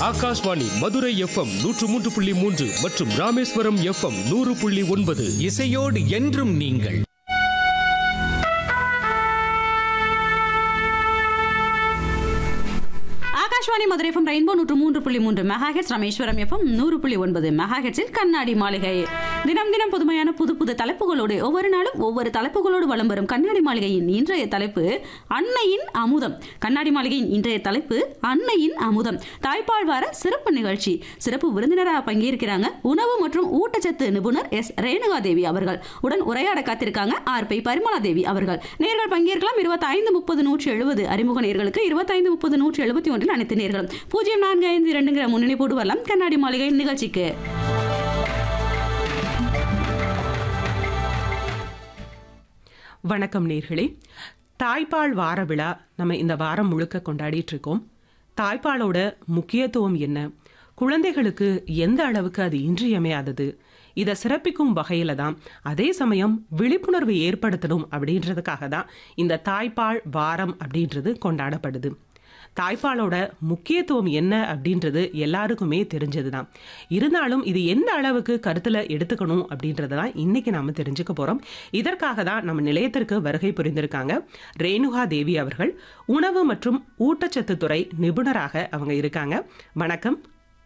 Akashvani Madurai FM நூற்று மூன்று புள்ளி மூன்று மற்றும் ராமேஸ்வரம் எஃப்எம் நூறு புள்ளி ஒன்பது இசையோடு என்றும் நீங்கள் ஆகாஷ்வாணி மதுரை எஃப்எம் ரெயின்போ நூற்று மூன்று புள்ளி மூன்று மெகாஹெட்ஸ் ராமேஸ்வரம் எஃப்எம் நூறு புள்ளி ஒன்பது மெகாஹெட்ஸில் கண்ணாடி மாளிகை தினம் தினம் புதுமையான புது புது தலைப்புகளோடு ஒவ்வொரு நாளும் ஒவ்வொரு தலைப்புகளோடு வலம் வரும் கண்ணாடி மாளிகையின் இன்றைய தலைப்பு அன்னையின் அமுதம் கண்ணாடி மாளிகையின் இன்றைய தலைப்பு அன்னையின் அமுதம் தாய்ப்பால் வார சிறப்பு நிகழ்ச்சி சிறப்பு விருந்தினராக பங்கேற்கிறாங்க உணவு மற்றும் ஊட்டச்சத்து நிபுணர் எஸ் ரேணுகா தேவி அவர்கள் உடன் உரையாட காத்திருக்காங்க ஆர் பை பரிமளா தேவி அவர்கள் நேர்கள் பங்கேற்கலாம் இருபத்தி ஐந்து முப்பது நூற்றி எழுபது அறிமுக நேர்களுக்கு இருபத்தைந்து முப்பது நூற்றி எழுபத்தி ஒன்றில் அனைத்து நேர்களும் பூஜ்ஜியம் நான்கு ஐந்து இரண்டுங்கிற முன்னணி போட்டு வரலாம் கண்ணாடி மாளிகை நிகழ்ச்சிக்கு வணக்கம் நேர்களே தாய்ப்பால் வார விழா நம்ம இந்த வாரம் முழுக்க கொண்டாடிட்டு இருக்கோம் தாய்ப்பாலோட முக்கியத்துவம் என்ன குழந்தைகளுக்கு எந்த அளவுக்கு அது இன்றியமையாதது இதை சிறப்பிக்கும் வகையில தான் அதே சமயம் விழிப்புணர்வு ஏற்படுத்தணும் அப்படின்றதுக்காக தான் இந்த தாய்ப்பால் வாரம் அப்படின்றது கொண்டாடப்படுது தாய்ப்பாலோட முக்கியத்துவம் என்ன அப்படின்றது எல்லாருக்குமே தெரிஞ்சது தான் இருந்தாலும் இது எந்த அளவுக்கு கருத்தில் எடுத்துக்கணும் அப்படின்றத தான் இன்னைக்கு நாம தெரிஞ்சுக்க போகிறோம் இதற்காக தான் நம்ம நிலையத்திற்கு வருகை புரிந்திருக்காங்க ரேணுகா தேவி அவர்கள் உணவு மற்றும் ஊட்டச்சத்து துறை நிபுணராக அவங்க இருக்காங்க வணக்கம்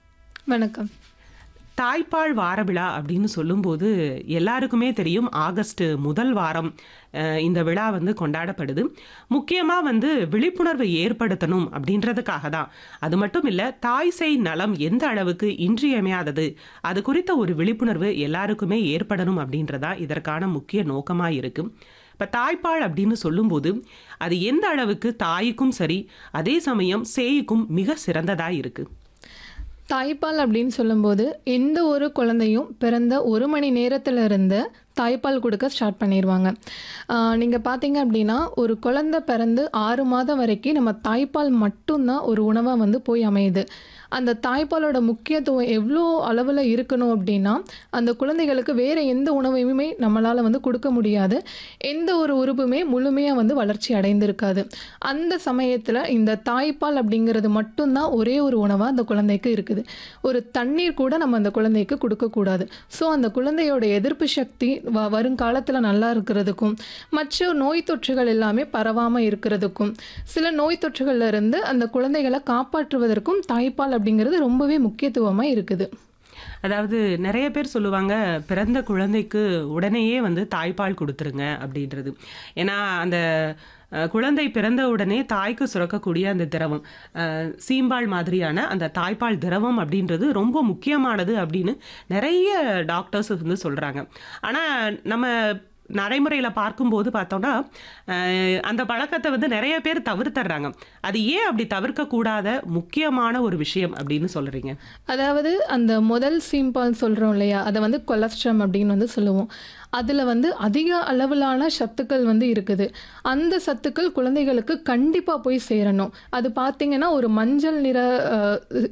வணக்கம் தாய்ப்பால் வார விழா அப்படின்னு சொல்லும்போது எல்லாருக்குமே தெரியும் ஆகஸ்ட் முதல் வாரம் அஹ், இந்த விழா வந்து கொண்டாடப்படுது முக்கியமாக வந்து விழிப்புணர்வு ஏற்படுத்தணும் அப்படின்றதுக்காக தான் அது மட்டும் இல்லை தாய் சேய் நலம் எந்த அளவுக்கு இன்றியமையாதது அது குறித்த ஒரு விழிப்புணர்வு எல்லாருக்குமே ஏற்படணும் அப்படின்றதா இதற்கான முக்கிய நோக்கமாக இருக்கு இப்போ தாய்ப்பால் அப்படின்னு சொல்லும்போது அது எந்த அளவுக்கு தாய்க்கும் சரி அதே சமயம் சேய்க்கும் மிக சிறந்ததாக இருக்குது தாய்ப்பால் அப்படின்னு சொல்லும்போது எந்த ஒரு குழந்தையும் பிறந்த ஒரு மணி நேரத்துல இருந்து தாய்ப்பால் கொடுக்க ஸ்டார்ட் பண்ணிடுவாங்க நீங்கள் பார்த்தீங்க அப்படின்னா ஒரு குழந்தை பிறந்து ஆறு மாதம் வரைக்கும் நம்ம தாய்ப்பால் மட்டும்தான் ஒரு உணவாக வந்து போய் அமையுது அந்த தாய்ப்பாலோட முக்கியத்துவம் எவ்வளோ அளவில் இருக்கணும் அப்படின்னா அந்த குழந்தைகளுக்கு வேறு எந்த உணவையுமே நம்மளால் வந்து கொடுக்க முடியாது எந்த ஒரு உறுப்புமே முழுமையாக வந்து வளர்ச்சி அடைந்திருக்காது அந்த சமயத்தில் இந்த தாய்ப்பால் அப்படிங்கிறது மட்டும்தான் ஒரே ஒரு உணவாக அந்த குழந்தைக்கு இருக்குது ஒரு தண்ணீர் கூட நம்ம அந்த குழந்தைக்கு கொடுக்கக்கூடாது ஸோ அந்த குழந்தையோட எதிர்ப்பு சக்தி வ வருங்காலத்தில் நல்லா இருக்கிறதுக்கும் மற்ற நோய் தொற்றுகள் எல்லாமே பரவாமல் இருக்கிறதுக்கும் சில நோய் தொற்றுகள்ல இருந்து அந்த குழந்தைகளை காப்பாற்றுவதற்கும் தாய்ப்பால் அப்படிங்கிறது ரொம்பவே முக்கியத்துவமாக இருக்குது அதாவது நிறைய பேர் சொல்லுவாங்க பிறந்த குழந்தைக்கு உடனேயே வந்து தாய்ப்பால் கொடுத்துருங்க அப்படின்றது ஏன்னா அந்த அஹ், குழந்தை பிறந்த உடனே தாய்க்கு சுரக்கக்கூடிய அந்த திரவம் அஹ், சீம்பால் மாதிரியான அந்த தாய்ப்பால் திரவம் அப்படின்றது ரொம்ப முக்கியமானது அப்படின்னு நிறைய டாக்டர்ஸ் வந்து சொல்கிறாங்க ஆனால் நம்ம நடைமுறையில் பார்க்கும்போது பார்த்தோம்னா அஹ், அந்த பழக்கத்தை வந்து நிறைய பேர் தவிர்த்தர்றாங்க அது ஏன் அப்படி தவிர்க்கக்கூடாத முக்கியமான ஒரு விஷயம் அப்படின்னு சொல்கிறீங்க அதாவது அந்த முதல் சீம்பால் சொல்கிறோம் இல்லையா அதை வந்து கொலஸ்ட்ரம் அப்படின்னு வந்து சொல்லுவோம் அதில் வந்து அதிக அளவிலான சத்துக்கள் வந்து இருக்குது அந்த சத்துக்கள் குழந்தைகளுக்கு கண்டிப்பாக போய் சேரணும் அது பார்த்தீங்கன்னா ஒரு மஞ்சள் நிற அஹ்,